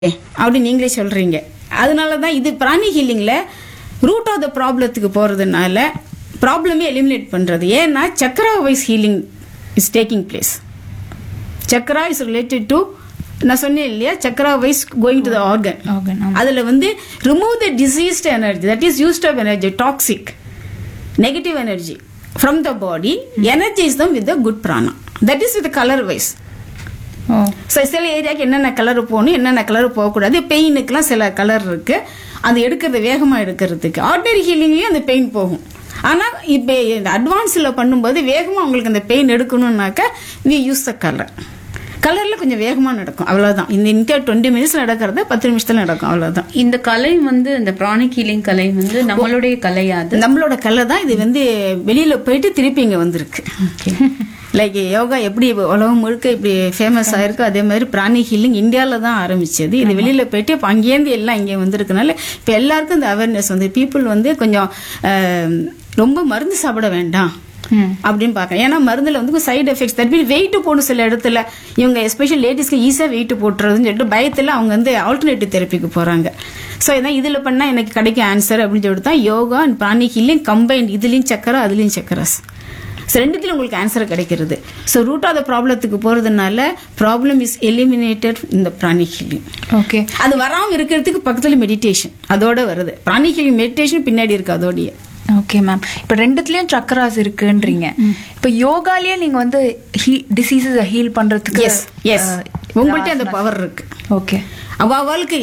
அப்படி நீங்களே சொல்றீங்க அதனால தான் இது பிராணி ஹீலிங்ல ரூட் ஆஃப் த ப்ராப்ளத்துக்கு போறதுனால ப்ராப்ளமே எலிமினேட் பண்றது ஏன்னா chakra wise healing is taking place chakra is related to நான் சொன்னேன் இல்லையா chakra wise going to the organ Organ, ஆமா. அதுல வந்து remove the diseased energy that is used of energy toxic negative energy from the body energise them with the good prana that is with colour wise oh so சில ஏரியாவுக்கு என்னென்ன colour போகணும் என்னென்ன colour போகக்கூடாது பெயினுக்குலாம் சில கலர் இருக்கு அது எடுக்கிறது வேகமாக எடுக்கிறதுக்கு ஆர்டினரி ஹீலிங்லேயும் அந்த பெயின் போகும் ஆனால் இப்போ அட்வான்ஸில் பண்ணும்போது வேகமாக உங்களுக்கு அந்த பெயின் எடுக்கணும்னாக்கா வி யூஸ் த கலர் கலரில் கொஞ்சம் வேகமாக நடக்கும் அவ்வளோதான் இந்த இந்தியா டுவெண்ட்டி மினிட்ஸில் நடக்கிறது பத்து நிமிஷத்தில் நடக்கும் அவ்வளோதான் இந்த கலை வந்து இந்த பிராணிக் ஹீலிங் கலை வந்து நம்மளுடைய கலையா அது நம்மளோட கலை தான் இது வந்து வெளியில போயிட்டு திருப்பி இங்க வந்திருக்கு லைக் யோகா எப்படி உலகம் முழுக்க இப்படி ஃபேமஸ் ஆயிருக்கு அதே மாதிரி பிராணி ஹீலிங் இந்தியால தான் ஆரம்பிச்சது இது வெளியில போயிட்டு இப்போ அங்கேருந்து எல்லாம் இங்கே வந்திருக்கனால இப்போ எல்லாருக்கும் இந்த அவேர்னஸ் வந்து பீப்புள் வந்து கொஞ்சம் அஹ், ரொம்ப மருந்து சாப்பிட வேண்டாம் அப்படின்னு பார்க்கறேன் ஏன்னா மருந்துல வந்து side effects that mean weight போடும் சில இடத்துல இவங்க எஸ்பெஷல் லேடிஸ்க்கு ஈஸியாக வெயிட் போட்டுறதுன்னு சொல்லிட்டு பயத்தில் அவங்க வந்து ஆல்டர்னேட்டிவ் தெரப்பிக்கு போறாங்க ஸோ இதான் இதில் பண்ணால் எனக்கு கிடைக்கும் ஆன்சர் அப்படின்னு சொல்லிட்டு தான் yoga and pranic healing combined இதுலேயும் சக்கரை அதுலேயும் சக்கரஸ் ஸோ ரெண்டுத்திலும் உங்களுக்கு ஆன்சர் கிடைக்கிறது ஸோ ரூட் ஆஃப் த ப்ராப்ளத்துக்கு போகிறதுனால ப்ராப்ளம் இஸ் எலிமினேட்டட் இந்த பிராணி ஹீலிங் ஓகே அது வராமல் இருக்கிறதுக்கு பக்கத்தில் மெடிடேஷன் அதோட வருது பிராணி ஹீலிங் மெடிடேஷன் பின்னாடி இருக்கு அதோடைய ஓகே மேம் இப்போ ரெண்டுத்துலயும் சக்கராஸ் இருக்குன்றீங்க இப்போ யோகாலயே நீங்க வந்து டிசீசஸ் ஹீல் பண்றதுக்கு எஸ் எஸ் உங்கள்கிட்ட அந்த பவர் இருக்கு ஓகே அவ அவளுக்கு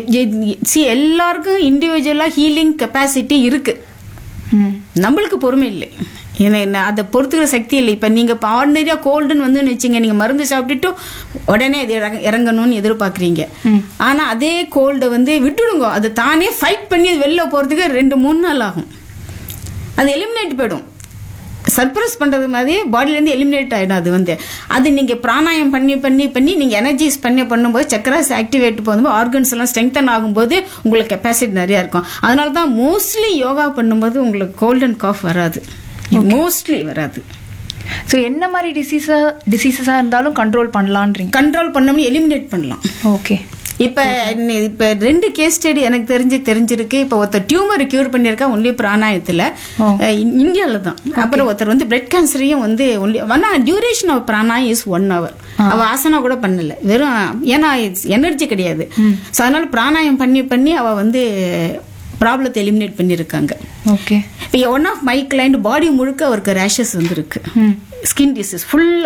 சி எல்லாருக்கும் இண்டிவிஜுவலா ஹீலிங் கெப்பாசிட்டி இருக்கு நம்மளுக்கு பொறுமை இல்லை ஏன்னா என்ன அதை பொறுத்துக்கிற சக்தி இல்லை இப்போ நீங்கள் இப்போ ஆர்டினரியாக கோல்டுன்னு வந்து வச்சுங்க நீங்கள் மருந்து சாப்பிட்டுட்டு உடனே இது இறங்க- இறங்கணும்னு எதிர்பார்க்குறீங்க ஆனால் அதே கோல்டை வந்து விட்டுடுங்க அது தானே ஃபைட் பண்ணி அது வெளில போகிறதுக்கு ரெண்டு மூணு நாள் ஆகும் அது எலிமினேட் போயிடும் சர்ப்ரைஸ் பண்றது மாதிரி பாடியிலேருந்து எலிமினேட் ஆயிடும் அது வந்து அது நீங்க பிராணாயம் பண்ணி பண்ணி பண்ணி நீங்க எனர்ஜைஸ் பண்ணி பண்ணும்போது சக்கராஸ் ஆக்டிவேட் போகும்போது ஆர்கன்ஸ் எல்லாம் ஸ்ட்ரெங்தன் ஆகும்போது உங்களுக்கு கெப்பாசிட்டி நிறைய இருக்கும் அதனால தான் மோஸ்ட்லி யோகா பண்ணும்போது உங்களுக்கு கோல்டன் காஃப் வராது மோஸ்ட்லி வராது ஸோ என்ன மாதிரி டிசீஸா டிசீசஸா இருந்தாலும் கண்ட்ரோல் பண்ணலான்றீங்க கண்ட்ரோல் பண்ணோம்னு எலிமினேட் பண்ணலாம் ஓகே இப்ப இன்னி- இப்ப ரெண்டு கேஸ் ஸ்டடி எனக்கு தெரிஞ்சு தெரிஞ்சிருக்கு இப்ப ஒருத்தர் டியூமர் கியூர் பண்ணிருக்கா ஒன்லி பிராணாயத்துல ஓ. அஹ் இ- இந்தியால தான் அப்புறம் ஒருத்தர் வந்து பிளட் கேன்சரையும் வந்து ஒன்லி ஆனா duration of pranayam is one hour அவ ஆசனா கூட பண்ணல வெறும் ஏன்னா எனர்ஜி கிடையாது ஸோ அதனால பிராணாயம் பண்ணி பண்ணி அவ வந்து ப்ராப்ளத்தை எலிமினேட் பண்ணியிருக்காங்க ஓகே இப்போ one of my client body முழுக்க அவருக்கு ரேஷஸ் வந்திருக்கு ஸ்கின் டிசீஸ்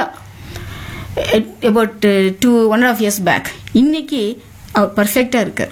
ஃபுல்லாக about two one and half years back இன்னைக்கு அவர் பர்ஃபெக்டாக இருக்கார்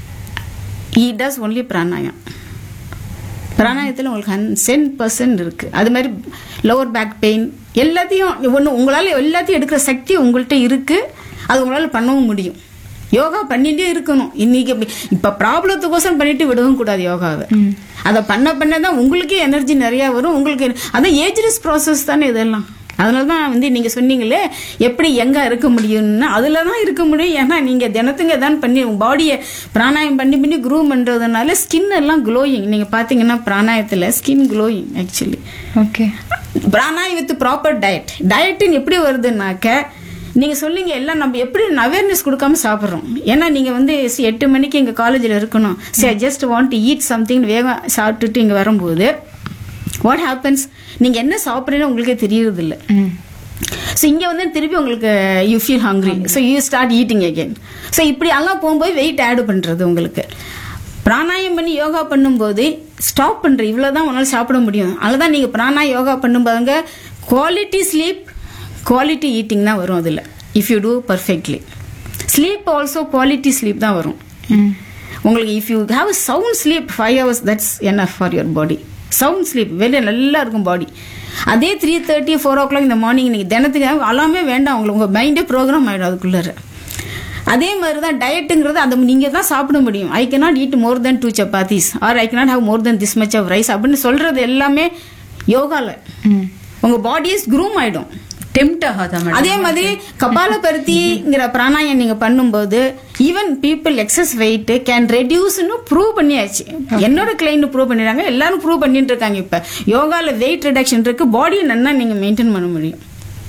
ஈ டஸ் ஒன்லி பிராணாயம் பிராணாயத்தில் உங்களுக்கு ஹன் சென் பர்சன்ட் இருக்கு அது மாதிரி லோவர் பேக் பெயின் எல்லாத்தையும் ஒன்று உங்களால் எல்லாத்தையும் எடுக்கிற சக்தி உங்கள்கிட்ட இருக்கு அது உங்களால் பண்ணவும் முடியும் யோகா பண்ணிட்டே இருக்கணும் இன்னைக்கு இப்ப- இப்ப ப்ராப்ளத்துக்கோசரம் பண்ணிட்டு விடவும் கூடாது யோகாவை அதை பண்ண பண்ண தான் உங்களுக்கே எனர்ஜி நிறைய வரும் உங்களுக்கு அதான் ஏஜ்லெஸ் ப்ராசஸ் தானே இதெல்லாம் அதனால தான் வந்து நீங்க சொன்னீங்களே எப்படி எங்க இருக்க முடியும்னா அதுல தான் இருக்க முடியும் ஏன்னா நீங்க தினத்துங்க தான் பண்ணி உங்க பாடியை பிராணாயம் பண்ணி பண்ணி க்ரூ பண்றதுனால ஸ்கின் எல்லாம் க்ளோயிங் நீங்க பாத்தீங்கன்னா பிராணாயத்துல ஸ்கின் க்ளோயிங் ஆக்சுவலி ஓகே பிராணாய் வித் ப்ராப்பர் டயட் டயட்டுன்னு எப்படி வருதுன்னாக்க நீங்க சொல்லிங்க எல்லாம் நம்ம எப்படி அவேர்னஸ் கொடுக்காம சாப்பிட்றோம் ஏன்னா நீங்க வந்து see, எட்டு மணிக்கு எங்க காலேஜில் இருக்கணும் சரி just want to eat something வேகம் சாப்பிட்டுட்டு இங்க வரும்போது வாட் ஹேப்பன்ஸ் நீங்க என்ன சாப்பிட்றீன்னு உங்களுக்கே தெரியறது இல்ல ஸோ இங்கே வந்து திருப்பி உங்களுக்கு you feel hungry so you start eating again so இப்படி எல்லாம் போகும்போது வெயிட் ஆட் பண்ணுறது உங்களுக்கு பிராணாயம் பண்ணி யோகா பண்ணும்போது ஸ்டாப் பண்ற இவ்வளவுதான் உங்களால் சாப்பிட முடியும் அதுதான் நீங்க பிராணா யோகா பண்ணும்போதுங்க குவாலிட்டி ஸ்லீப் குவாலிட்டி ஈட்டிங் தான் வரும் அதில் if you do perfectly sleep also quality sleep தான் வரும் உங்களுக்கு if you have sound sleep five hours that's என்ன for your body sound sleep வெளியே நல்லா இருக்கும் பாடி அதே three thirty four o'clock இந்த மார்னிங் நீங்கள் தினத்துக்கு அலாமே வேண்டாம் உங்களுக்கு உங்கள் மைண்டே ப்ரோக்ராம் ஆகிடும் அதுக்குள்ளார அதே மாதிரி தான் டயட்டுங்கிறது அதை நீங்கள் தான் சாப்பிட முடியும் I cannot eat more than two chapatis or I cannot have more than this much of rice அப்படின்னு சொல்றது எல்லாமே யோகால உங்க பாடிஸ் க்ரூம் ஆயிடும் டெம்ட் ஆகாதா மேடம் அதே மாதிரி கபாலபருத்திங்கிற பிராணாயம் நீங்க பண்ணும்போது even people excess weight can ரெடியூஸ்னு ப்ரூவ் பண்ணியாச்சு என்னோட கிளைண்ட் ப்ரூவ் பண்ணிடுறாங்க எல்லாரும் ப்ரூவ் பண்ணிட்டு இருக்காங்க இப்ப யோகால வெயிட் ரிடக்ஷன் இருக்கு பாடியை நல்லா நீங்க மெயின்டைன் பண்ண முடியும்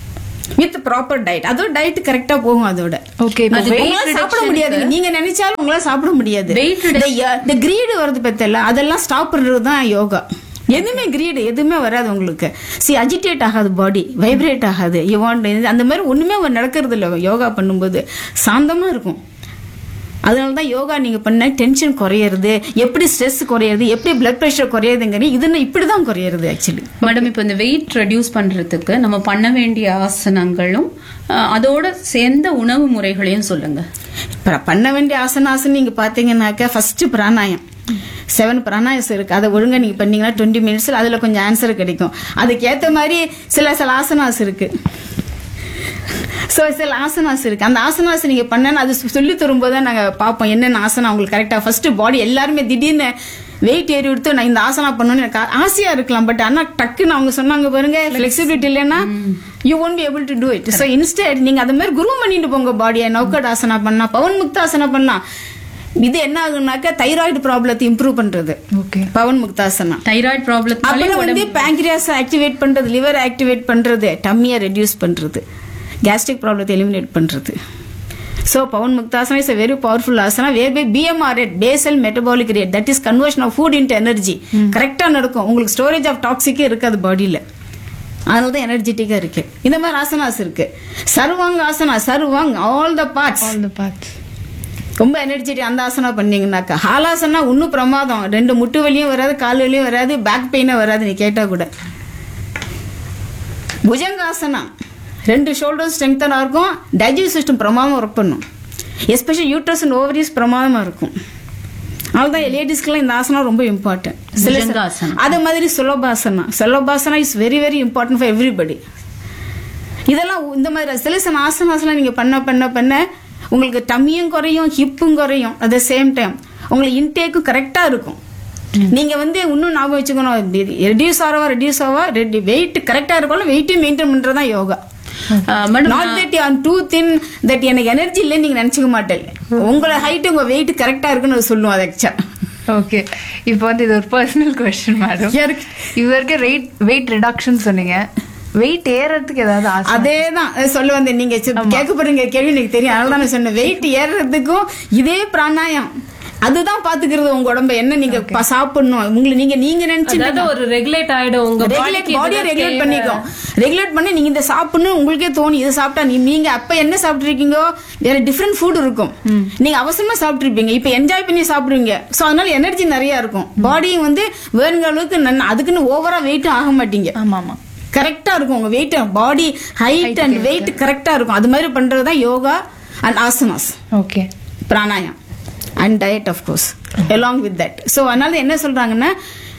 வித் ப்ராப்பர் டயட் அதோட டயட் கரெக்டா போகும் அதோட ஓகே அது weight உங்களால சாப்பிட reduction முடியாது நீங்க நினைச்சாலும் உங்களால சாப்பிட முடியாது Weight இந்த கிரீடு வருது பத்தல அதெல்லாம் ஸ்டாப் பண்றது தான் யோகா எதுவுமே கிரீடு எதுவுமே வராது உங்களுக்கு சி அஜிடேட் ஆகாது பாடி வைப்ரேட் ஆகாது யூ வாண்ட் அந்த மாதிரி ஒண்ணுமே நடக்கிறது இல்லை யோகா பண்ணும்போது சாந்தமா இருக்கும் அதனால தான் யோகா நீங்க பண்ண டென்ஷன் குறையிறது எப்படி ஸ்ட்ரெஸ் குறையிறது எப்படி பிளட் ப்ரெஷர் குறையிறதுங்கிறது இது இப்படி தான் குறையிறது ஆக்சுவலி மேடம் இப்போ இந்த வெயிட் ரெடியூஸ் பண்றதுக்கு நம்ம பண்ண வேண்டிய ஆசனங்களும் அஹ், அதோட சேர்ந்த உணவு முறைகளையும் சொல்லுங்க இப்ப பண்ண வேண்டிய ஆசனாசன் நீங்க பாத்தீங்கன்னாக்க ஃபர்ஸ்ட் பிராணாயம் செவன் பிராணாயஸ் இருக்கு அதை ஒழுங்கா நீங்க பண்ணீங்கன்னா டுவெண்ட்டி மினிட்ஸ்ல அதுல கொஞ்சம் ஆன்சர் கிடைக்கும் அதுக்கு ஏத்த மாதிரி சில சில ஆசனாஸ் இருக்கு ஸோ சில ஆசனாஸ் இருக்கு அந்த ஆசனாஸ் நீங்க பண்ணனா அது சொல்லி தரும்போது தான் நாங்க பார்ப்போம் என்னென்ன ஆசனம் அவங்களுக்கு கரெக்டா ஃபர்ஸ்ட் பாடி எல்லாருமே திடீர்னு வெயிட் ஏறி எடுத்து நான் இந்த ஆசனா பண்ணணும்னு எனக்கு ஆ- ஆசையா இருக்கலாம் பட் ஆனா டக்குன்னு அவங்க சொன்னாங்க பாருங்க ஃபிளெக்சிபிலிட்டி இல்லைன்னா you won't be able to do it so instead நீங்க அது மாதிரி குரு பண்ணிட்டு போங்க பாடியை நௌக்கட் ஆசனா பண்ணலாம் பவன் முக்தாசனா பண்ணலாம் இது என்ன ஆகுனாக்கா தைராய்டு ப்ராப்ளத்தை இம்ப்ரூவ் பண்றது okay Pavan muktasana thyroid problem அப்புறம் வந்து பேங்க்ரியாஸ் ஆக்டிவேட் பண்றது லிவர் ஆக்டிவேட் பண்றது டம்மியை ரெடியூஸ் பண்றது கேஸ்ட்ரிக் ப்ராப்ளத்தை எலிமினேட் பண்றது so Pavan muktasana is a very powerful asana where by BMR rate basal metabolic rate that is conversion of food into energy கரெக்டாக நடக்கும் உங்களுக்கு ஸ்டோரேஜ் ஆஃப் டாக்ஸிக்கே இருக்காது பாடியில் அதனால தான் எனர்ஜெட்டிக்காக இருக்கு இந்த மாதிரி ஆசனாஸ் இருக்கு Sarvang asana Sarvang all the parts all the parts ரொம்ப எனர்ஜெட்டிக் அந்த ஆசனா பண்ணீங்கன்னாக்கா ஹாலாசனா இன்னும் பிரமாதம் ரெண்டு முட்டு வலியும் வராது கால் வலியும் வராது பேக் பெயினும் வராது நீ கேட்டா கூட புஜங்காசனா ரெண்டு ஷோல்டர் ஸ்ட்ரெங்தனா இருக்கும் டைஜஸ்ட் சிஸ்டம் பிரமாதம் ஒர்க் பண்ணும் எஸ்பெஷல் யூட்ரஸ் அண்ட் ஓவரிஸ் பிரமாதமா இருக்கும் அதனால்தான் லேடிஸ்க்குலாம் இந்த ஆசனா ரொம்ப இம்பார்ட்டன்ட் புஜங்காசனம். அதே மாதிரி Sulabhasana Sulabhasana is very very important for everybody இதெல்லாம் இந்த மாதிரி சில சில ஆசனாஸ்லாம் நீங்க பண்ண பண்ண பண்ண உங்களுக்கு டம்மியும் குறையும் ஹிப்பும் குறையும் அட் த சேம் டைம் உங்களுக்கு இன்டேக்கும் கரெக்டா இருக்கும் நீங்க வந்து இன்னும் ஞாபகம் வச்சுக்கணும் ரெடியூஸ் ஆகவா ரெடியூஸ் ஆகவா ரெடி வெயிட் கரெக்டா இருக்கணும் வெயிட்டையும் மெயின்டைன் பண்றதுதான் yoga madam not that on to thin that எனக்கு எனர்ஜி இல்லைன்னு நீங்க நினைச்சுக்க மாட்டேன் உங்களோட ஹைட் உங்க வெயிட் கரெக்டா இருக்குன்னு அது சொல்லுவோம் அது ஆக்சுவலா ஓகே இப்போ வந்து இது ஒரு பர்சனல் கொஸ்டின் மேடம் யாருக்கு? இது வரைக்கும் வெயிட் வெயிட் ரிடக்ஷன் சொன்னீங்க வெயிட் ஏறதுக்கு ஏதாவது ஆசை அதேதான் அது சொல்ல வந்தேன் நீங்க சி- கேட்க போறீங்க கேள்வி எனக்கு தெரியும் அதனால தான் நான் சொன்னேன் வெயிட் ஏறுறதுக்கும் இதே பிராணாயம் அதுதான் பாத்துக்கிறது உங்க உடம்ப என்ன நீங்க ப- சாப்பிடணும் உங்களுக்கு நீங்க நீங்க நினைச்சு அதாவது ஒரு ரெகுலேட் ஆயிடும் உங்க ரெகுலேட் பாடிக்கு பாடியை ரெகுலேட் பண்ணிக்கும் ரெகுலேட் பண்ணி நீங்க இந்த சாப்பிடணும் உங்களுக்கே தோணும் இதை சாப்பிட்டா நீ- நீங்க அப்ப என்ன சாப்பிட்டுருக்கீங்கோ வேற டிஃப்ரெண்ட் ஃபுட் இருக்கும் நீங்க அவசரமா சாப்பிட்டுருப்பீங்க இப்ப என்ஜாய் பண்ணி சாப்பிடுவீங்க சோ அதனால எனர்ஜி நிறைய இருக்கும் பாடியும் வந்து வேணுங்க அளவுக்கு நன்ன- அதுக்குன்னு ஓவரா வெயிட்டும் ஆக மாட்டீங்க ஆமா ஆமா கரெக்டா இருக்கும் உங்க weight body height and weight கரெக்டா இருக்கும் அது மாதிரி பண்றது தான் yoga and asanas okay pranayam and diet of course along with that so அதனால என்ன சொல்றாங்கன்னா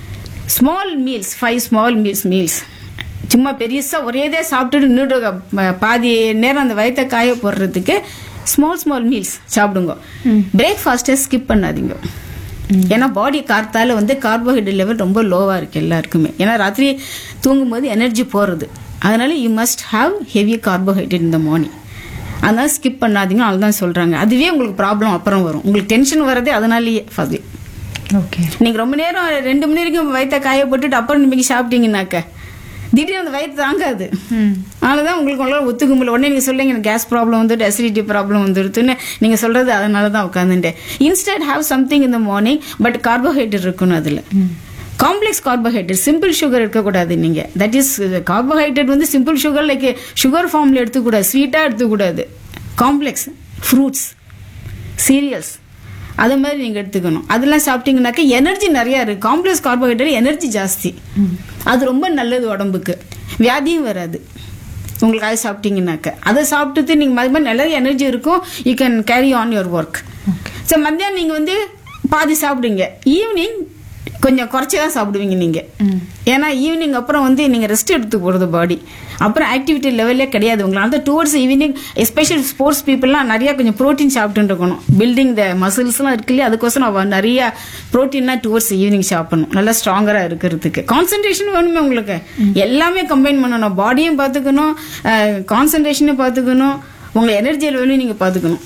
small meals five small meals meals சும்மா பெருசா ஒரேதே சாப்பிட்டுட்டு நின்று பாதி நேரம் அந்த வயித்தை காய போடுறதுக்கு ஸ்மால் ஸ்மால் மீல்ஸ் சாப்பிடுங்க பிரேக்ஃபாஸ்ட்டை ஸ்கிப் பண்ணாதீங்க ஏன்னா பாடி கார்த்தால வந்து கார்போஹைட்ரேட் லெவல் ரொம்ப லோவா இருக்கு எல்லாருக்குமே ஏன்னா ராத்திரி தூங்கும்போது எனர்ஜி போறது அதனால you must have heavy carbohydrate இந்த மார்னிங் அதனால ஸ்கிப் பண்ணாதீங்க அதுதான் சொல்றாங்க அதுவே உங்களுக்கு ப்ராப்ளம் அப்புறம் வரும் உங்களுக்கு டென்ஷன் வரதே அதனாலேயே ஃபர்ஸ்ட் ஓகே நீங்க ரொம்ப நேரம் ரெண்டு மணி வரைக்கும் வயித்தை காய போட்டுட்டு அப்புறம் நீங்க சாப்பிட்டீங்கன்னாக்க திடீர்னு அந்த வயிற்று தாங்காது அதனாலதான் உங்களுக்கு உங்களால ஒத்துக்க முடியல உடனே நீங்க சொல்லுங்க எனக்கு கேஸ் ப்ராப்ளம் வந்துட்டு அசிடிட்டி ப்ராப்ளம் வந்துடுதுன்னு நீங்க சொல்றது அதனால தான் உட்காந்துட்டேன் இன்ஸ்டன்ட் ஹாவ் சம்திங் இந்த மார்னிங் பட் கார்போஹைட்ரேட் இருக்கணும் அதுல காம்ப்ளெக்ஸ் கார்போஹைட்ரேட் சிம்பிள் சுகர் இருக்கக்கூடாது நீங்க தட் இஸ் கார்போஹைட்ரேட் வந்து சிம்பிள் சுகர் லைக் சுகர் ஃபார்ம்ல எடுத்துக்கூடாது ஸ்வீட்டா எடுத்துக்கூடாது காம்ப்ளெக்ஸ் ஃப்ரூட்ஸ் சீரியல்ஸ் அது மாதிரி நீங்க எடுத்துக்கணும் அதெல்லாம் சாப்பிட்டீங்கன்னாக்க எனர்ஜி நிறைய இருக்கு காம்ப்ளெக்ஸ் கார்போஹைட்ரேட் எனர்ஜி ஜாஸ்தி அது ரொம்ப நல்லது உடம்புக்கு வியாதியும் வராது உங்களுக்கு அதை சாப்பிட்டீங்கன்னாக்க அதை சாப்பிட்டுட்டு நீங்க அது மாதிரி நல்ல எனர்ஜி இருக்கும் you can carry on your work so மத்தியானம் நீங்க வந்து பாதி சாப்பிடுங்க ஈவினிங் கொஞ்சம் குறைச்சி தான் சாப்பிடுவீங்க நீங்க ஏன்னா ஈவினிங் அப்புறம் வந்து நீங்க ரெஸ்ட் எடுத்து போறது பாடி அப்புறம் ஆக்டிவிட்டி லெவல்லே கிடையாது உங்களால டுவர்ட்ஸ் ஈவினிங் எஸ்பெஷல் ஸ்போர்ட்ஸ் பீப்புளெலாம் நிறைய கொஞ்சம் ப்ரோட்டீன் சாப்பிட்டு இருக்கணும் பில்டிங் த மசில்ஸ்லாம் இருக்கு இல்லையா அதுக்கோசரம் அவ நிறைய ப்ரோட்டீன்லாம் டுவர்ட்ஸ் ஈவினிங் சாப்பிடணும் நல்லா ஸ்ட்ராங்கரா இருக்கிறதுக்கு கான்சன்ட்ரேஷன் வேணுமே உங்களுக்கு எல்லாமே கம்பைன் பண்ணணும் பாடியும் பார்த்துக்கணும் கான்சன்ட்ரேஷனையும் பார்த்துக்கணும் உங்க எனர்ஜி லெவலையும் நீங்க பார்த்துக்கணும்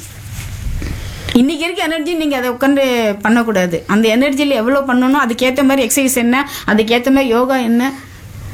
இன்னைக்கு இருக்க எனர்ஜி நீங்க அதை உட்காந்து பண்ணக்கூடாது அந்த எனர்ஜில எவ்வளவு பண்ணணும் அதுக்கேத்த மாதிரி எக்ஸசைஸ் என்ன அதுக்கேத்த மாதிரி யோகா என்ன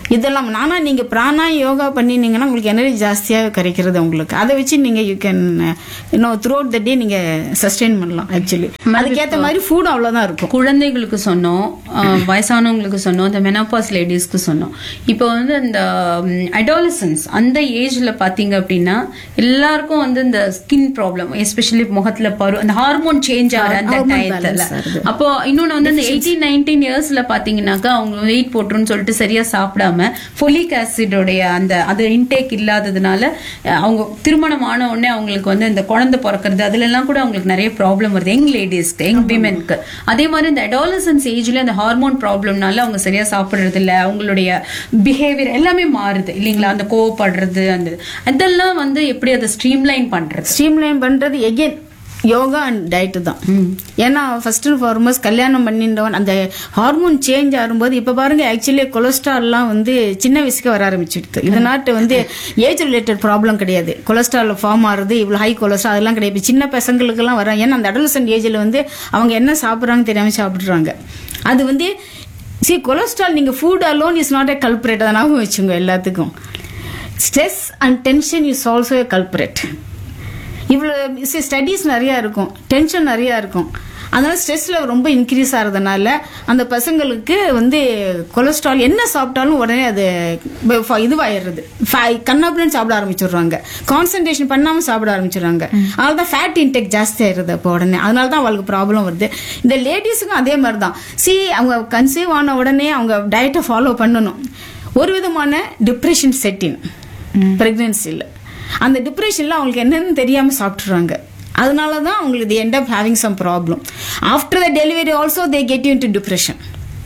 இதெல்லாம் நானா நீங்க பிராணா யோகா பண்ணினீங்கன்னா உங்களுக்கு எனர்ஜி ஜாஸ்தியாக கிடைக்கிறது உங்களுக்கு அதை வச்சு நீங்க யூ கேன் இன்னும் த்ரூ அவுட் த டே நீங்க சஸ்டெயின் பண்ணலாம் ஆக்சுவலி அதுக்கேற்ற மாதிரி ஃபுட் அவ்வளோதான் இருக்கும் குழந்தைகளுக்கு சொன்னோம் அஹ், வயசானவங்களுக்கு சொன்னோம் இந்த மெனோபாஸ் லேடிஸ்க்கு சொன்னோம் இப்போ வந்து இந்த அடாலசன்ஸ் அந்த ஏஜ்ல பாத்தீங்க அப்படின்னா எல்லாருக்கும் வந்து இந்த ஸ்கின் ப்ராப்ளம் எஸ்பெஷலி முகத்துல பரு அந்த ஹார்மோன் சேஞ்ச் ஆகிற அந்த Hormone டயத்துல balance ஆகுது. அப்போ இன்னொன்னு வந்து இந்த எயிட்டீன் நைன்டீன் இயர்ஸ்ல பாத்தீங்கன்னாக்கா அவங்க வெயிட் போட்டுருன்னு சொல்லிட்டு சரியா சாப்பிடாம ஃபொலிக் ஆசிடோடைய அந்த அது இன்டேக் இல்லாததுனால அஹ், அவங்க திருமணம் ஆன உடனே அவங்களுக்கு வந்து இந்த குழந்தை பிறக்கிறது அதுல எல்லாம் கூட அவங்களுக்கு நிறைய ப்ராப்ளம் வருது யங் லேடிஸ்க்கு யங் விமென்க்கு அதே மாதிரி இந்த அடாலசன்ஸ் ஏஜ்ல அந்த ஹார்மோன் ப்ராப்ளம்னால அவங்க சரியா சாப்பிடுறது இல்ல அவங்களுடைய பிஹேவியர் எல்லாமே மாறுது இல்லைங்களா அந்த கோவப்படுறது அந்த அதெல்லாம் வந்து எப்படி அதை ஸ்ட்ரீம்லைன் பண்றது ஸ்ட்ரீம்லைன் பண்றது எகெயின் யோகா அண்ட் டயட்டு தான் ஏன்னா ஃபர்ஸ்ட் அண்ட் ஃபார்மோஸ்ட் கல்யாணம் பண்ணின்றவன் அந்த ஹார்மோன் சேஞ்ச் ஆகும்போது இப்போ பாருங்க ஆக்சுவலி கொலஸ்ட்ரால்லாம் வந்து சின்ன வயசுக்கு வர ஆரம்பிச்சிடுது இது நாட்டு வந்து ஏஜ் ரிலேட்டட் ப்ராப்ளம் கிடையாது கொலஸ்ட்ரால் ஃபார்ம் ஆகுறது இவ்வளோ ஹை கொலஸ்ட்ரால் அதெல்லாம் கிடையாது இப்ப சின்ன பசங்களுக்கெல்லாம் வர ஏன்னா அந்த அடலசன்ட் ஏஜில் வந்து அவங்க என்ன சாப்பிட்றாங்க தெரியாம சாப்பிட்றாங்க அது வந்து சி கொலஸ்ட்ரால் நீங்கள் food alone is not a culprit அதை ஞாபகம் வச்சுங்க எல்லாத்துக்கும் stress and tension is also a culprit இவ்வளோ ஸ்டடீஸ் நிறையா இருக்கும் டென்ஷன் நிறையா இருக்கும் அதனால ஸ்ட்ரெஸ் லெவல் ரொம்ப இன்க்ரீஸ் ஆகிறதுனால அந்த பசங்களுக்கு வந்து கொலஸ்ட்ரால் என்ன சாப்பிட்டாலும் உடனே அது ப- ஃப- இதுவாயிடுறது கண்ணாப்புலன்னு சாப்பிட ஆரம்பிச்சிடுறாங்க கான்சன்ட்ரேஷன் பண்ணாமல் சாப்பிட ஆரம்பிச்சிடுறாங்க அதனால தான் ஃபேட் இன்டேக் ஜாஸ்தி ஆயிடுது அப்போ உடனே அதனால தான் அவளுக்கு ப்ராப்ளம் வருது இந்த லேடிஸுக்கும் அதே மாதிரி தான் சி அவங்க கன்சீவ் ஆன உடனே அவங்க டயட்டை ஃபாலோ பண்ணணும் ஒரு விதமான டிப்ரெஷன் செட்டின் ப்ரெக்னென்சியில் அந்த டிப்ரெஷனில் அவங்களுக்கு என்னன்னு தெரியாமல் சாப்பிட்றாங்க அதனால தான் அவங்களுக்கு they end up having some problem after the delivery also they get you to depression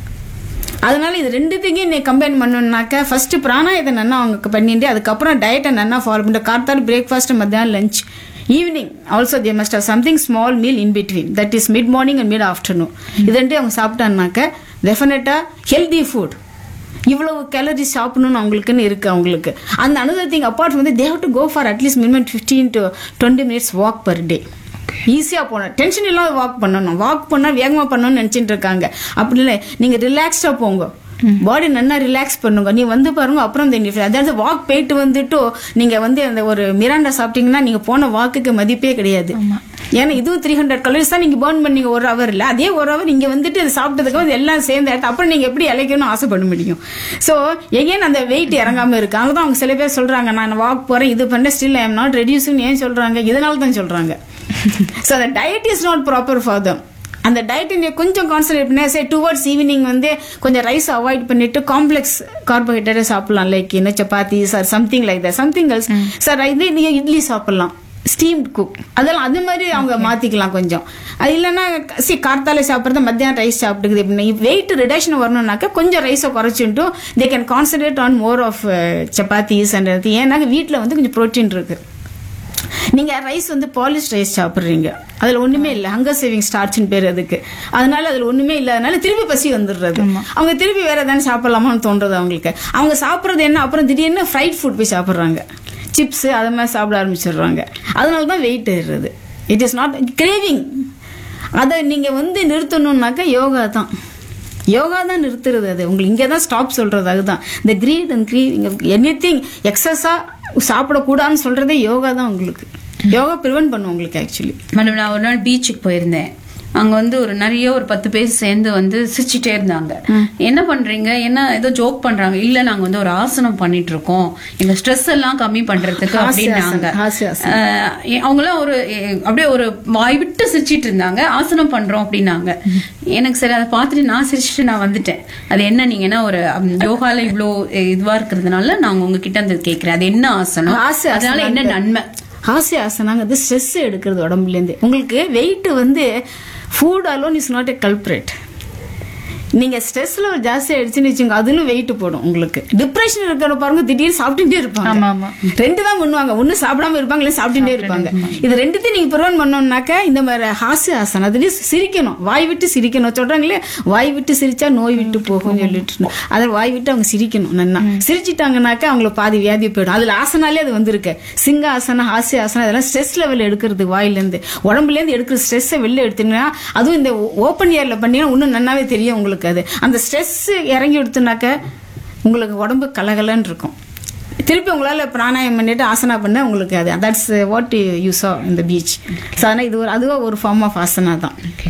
அதனால இது ரெண்டுத்தையும் நீ கம்பைன் பண்ணணும்னாக்க ஃபர்ஸ்ட் பிராணாயத்தை நன்னா அவங்க பண்ணிட்டு அதுக்கப்புறம் டயட்டை நன்னா ஃபாலோ பண்ணிட்டு கார்த்தால் பிரேக்ஃபாஸ்ட் மத்தியானம் lunch evening also they must have something small meal in between that is mid morning and mid afternoon இது ரெண்டு அவங்க சாப்பிட்டாங்கனாக்க டெஃபினட்டாக ஹெல்தி ஃபுட் இவ்வளவு கேலரிஸ் சாப்பிடணும்னு அவங்களுக்குன்னு இருக்கு அவங்களுக்கு அந்த அனுதர் அப்பார்ட் வந்து they have to go for at least minimum fifteen to twenty minutes walk per day ஈஸியாக போகணும் டென்ஷன் இல்லாத வாக் பண்ணணும் வாக் பண்ணால் வேகமாக பண்ணணும்னு நினச்சிட்டு இருக்காங்க அப்படி இல்லை நீங்கள் ரிலாக்ஸ்டாக போங்க பாடி நல்லா ரிலாக்ஸ் பண்ணுங்க நீ வந்து பாருங்க அப்புறம் இந்த அதாவது வாக் போயிட்டு வந்துட்டு நீங்க வந்து அந்த ஒரு மிராண்டா சாப்பிட்டீங்கன்னா நீங்க போன வாக்குக்கு மதிப்பே கிடையாது ஏன்னா இதுவும் த்ரீ ஹண்ட்ரட் கலோரிஸ் தான் நீங்க பேர்ன் பண்ணீங்க ஒரு ஹவர் இல்ல அதே ஒரு ஹவர் நீங்க வந்துட்டு அது சாப்பிட்டதுக்கு வந்து எல்லாம் சேர்ந்து எடுத்து அப்புறம் நீங்க எப்படி இழைக்கணும்னு ஆசைப்பட முடியும் சோ எகேன் அந்த வெயிட் இறங்காம இருக்கு அங்கதான் அவங்க சில பேர் சொல்றாங்க நான் வாக் போறேன் இது பண்ண still I am not reducing ஏன் சொல்றாங்க இதனால தான் சொல்றாங்க ஸோ அந்த diet is not proper for them அந்த டயட் நீங்க கொஞ்சம் கான்சன்ட்ரேட் பண்ணி சே டுவர்ட்ஸ் ஈவினிங் வந்து கொஞ்சம் ரைஸ் அவாய்ட் பண்ணிட்டு காம்ப்ளெக்ஸ் கார்போஹைட்ரேட் சாப்பிடலாம் லைக் என்ன chapati sir something like that something else sir இது நீங்க இட்லி சாப்பிடலாம் ஸ்டீம்ட் குக் அதெல்லாம் அது மாதிரி அவங்க மாத்திக்கலாம் கொஞ்சம் அது இல்லைன்னா சி கார்த்தால சாப்பிட்றது மத்தியானம் ரைஸ் சாப்பிட்டுக்குது இப்படி வெயிட் ரிடக்ஷன் வரணும்னாக்க கொஞ்சம் ரைஸை குறைச்சிட்டு they can concentrate on more of chapatis and ஏன்னா வீட்டில் வந்து கொஞ்சம் ப்ரோட்டீன் இருக்கு நீங்க ரைஸ் வந்து பாலிஷ் ரைஸ் சாப்பிடுறீங்க அதுல ஒண்ணுமே இல்ல ஹங்கர் சேவிங் ஸ்டார்ச்னு பேர் அதுக்கு அதனால அதுல ஒண்ணுமே இல்லாதனால திருப்பி பசி வந்துடுறது அவங்க திருப்பி வேற ஏதாவது சாப்பிடலாமான்னு தோன்றது அவங்களுக்கு அவங்க சாப்பிடுறது என்ன அப்புறம் திடீர்னு ஃப்ரைட் ஃபுட் போய் சாப்பிடுறாங்க சிப்ஸ் அது மாதிரி சாப்பிட ஆரம்பிச்சிடுறாங்க அதனால தான் வெயிட் ஏறுறது இட் இஸ் நாட் கிரேவிங் அதை நீங்க வந்து நிறுத்தணும்னாக்க யோகா தான் யோகா தான் நிறுத்துறது அது உங்களுக்கு இங்கே தான் ஸ்டாப் சொல்றது அதுதான் இந்த greed and craving anything எக்ஸஸா சாப்பிடக்கூடாதுன்னு சொல்றதே யோகா தான் உங்களுக்கு யோகா ப்ரிவென்ட் பண்ணும் உங்களுக்கு ஆக்சுவலி மேடம் நான் ஒரு நாள் பீச்சுக்கு போயிருந்தேன் அங்க வந்து ஒரு நிறைய ஒரு பத்து பேர் சேர்ந்து வந்து சிரிச்சிட்டே இருந்தாங்க என்ன பண்றீங்க என்ன ஏதோ ஜோக் பண்றாங்க இல்ல நாங்க வந்து ஒரு ஆசனம் பண்ணிட்டு இருக்கோம் எங்க ஸ்ட்ரெஸ் எல்லாம் கம்மி பண்றதுக்கு அப்படின்னாங்க ஹாஸ்யாசனம். அஹ் அவங்களாம் ஒரு அஹ் அப்படியே ஒரு வாய் விட்டு சிரிச்சிட்டு இருந்தாங்க ஆசனம் பண்றோம் அப்படின்னாங்க எனக்கு சரி அதை பார்த்துட்டு நான் சிரிச்சிட்டு நான் வந்துட்டேன் அது என்ன நீங்க என்ன ஒரு ஹம், யோகால இவ்ளோ அஹ், இதுவா இருக்கிறதுனால நான் உங்ககிட்ட அந்த கேக்குறேன் அது என்ன ஆசனம் ஹாஸ்யாசனம். அதனால என்ன நன்மை ஹாஸ்ய ஆசனாங்கிறது ஸ்ட்ரெஸ் எடுக்கிறது உடம்புலேருந்து உங்களுக்கு வெயிட் வந்து food alone is not a culprit நீங்க ஸ்ட்ரெஸ் லெவல் ஜாஸ்தி ஆயிடுச்சுன்னு வச்சுங்க அதிலும் வெயிட் போடும் உங்களுக்கு டிப்ரெஷன் இருக்கிற பாருங்க திடீர்னு சாப்பிட்டுட்டே இருப்பாங்க ஆமா, ஆமா. ரெண்டு தான் பண்ணுவாங்க ஒண்ணு சாப்பிடாம இருப்பாங்க இல்லை சாப்பிட்டுட்டே இருப்பாங்க இது ரெண்டுத்தையும் நீங்க ப்ரிவென்ட் பண்ணோம்னாக்க இந்த மாதிரி ஹாஸ்ய ஆசனம் அதுலயும் சிரிக்கணும் வாய் விட்டு சிரிக்கணும் சொல்றாங்களே வாய் விட்டு சிரிச்சா நோய் விட்டு போகும்னு சொல்லிட்டு அதை வாய் விட்டு அவங்க சிரிக்கணும் நன்னா சிரிச்சிட்டாங்கனாக்க அவங்களுக்கு பாதி வியாதி போயிடும் அதுல ஆசனாலே அது வந்திருக்கு சிங்க ஆசனம் ஹாஸ்ய ஆசனம் இதெல்லாம் ஸ்ட்ரெஸ் லெவல் எடுக்கிறது வாயில இருந்து உடம்புல இருந்து எடுக்கிற ஸ்ட்ரெஸ்ஸை வெளில எடுத்தீங்கன்னா அதுவும் இந்த ஓப்பன் ஏர்ல பண்ணீங்கன்னா இன்னும் நன்னாவே தெரியும் உங்களுக்கு அது அந்த ஸ்ட்ரெஸ் இறங்கி எடுத்துனாக்க உங்களுக்கு உடம்பு கலகலன்னு இருக்கும் திருப்பி உங்களால் பிராணாயம் பண்ணிட்டு ஆசனா பண்ண உங்களுக்கு அது தட்ஸ் வாட் யூ சா இந்த பீச் ஸோ ஆனால் இது ஒரு அதுவாக ஒரு ஃபார்ம் ஆஃப் ஆசனா தான்